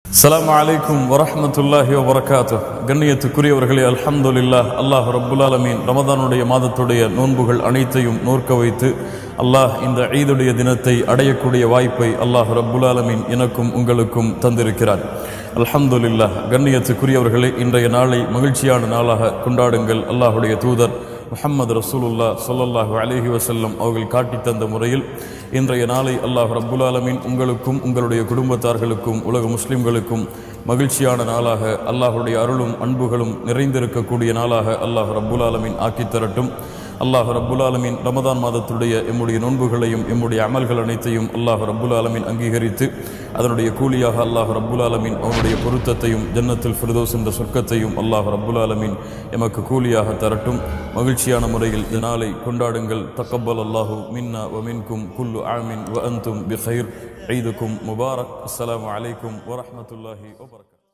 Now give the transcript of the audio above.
அஸ்ஸலாமு அலைக்கும் வரஹ்மத்துல்லாஹி வபரகாத்து கண்ணியத்துக்குரியவர்களே அல்ஹம்துலில்லாஹ் அல்லாஹ் ரப்புல் ஆலமீன் ரமதானுடைய மாதத்துடைய நோன்புகள் அனைத்தையும் நோர்க்க வைத்து அல்லாஹ் இந்த ஈதுடைய தினத்தை அடையக்கூடிய வாய்ப்பை அல்லாஹ் ரப்புல் ஆலமீன் எனக்கும் உங்களுக்கும் தந்திருக்கிறார் அல்ஹம்துலில்லாஹ் கண்ணியத்துக்குரியவர்களே இன்றைய நாளை மகிழ்ச்சியான நாளாக கொண்டாடுங்கள் அல்லாஹுடைய தூதர் முஹம்மது ரசூலுல்லா ஸல்லல்லாஹு அலைஹி வஸல்லம் அவர்கள் காட்டித் தந்த முறையில் இன்றைய நாளை அல்லாஹ் ரப்புல் ஆலமீன் உங்களுக்கும் உங்களுடைய குடும்பத்தார்களுக்கும் உலக முஸ்லிம்களுக்கும் மகிழ்ச்சியான நாளாக அல்லாஹுடைய அருளும் அன்புகளும் நிறைந்திருக்கக்கூடிய நாளாக அல்லாஹ் ரப்புல் ஆலமீன் ஆக்கித் தரட்டும் அல்லாஹ் ரப்புல் ஆலமீன் ரமதான் மாதத்துடைய எம்முடைய நோன்புகளையும் எம்முடைய அமல்கள் அனைத்தையும் அல்லாஹ் ரப்புல் ஆலமீன் அங்கீகரித்து அதனுடைய கூலியாக அல்லாஹ் ரப்புல் ஆலமீன் அவனுடைய பொருத்தத்தையும் ஜன்னத்தில் ஃபிர்தோஸ் என்ற சொர்க்கத்தையும் அல்லாஹ் ரப்புல் ஆலமீன் எமக்கு கூலியாக தரட்டும் மகிழ்ச்சியான முறையில் இந்த நாளை கொண்டாடுங்கள் தக்கபல் அல்லாஹு மின்னா வ மின்கும் குல்லு ஆமின் வ அந்தும் பிஹைர் ஈதுக்கும் முபாரக் அஸ்ஸலாமு அலைக்கும் வரஹ்மத்துல்லாஹி வபரகாத்துஹு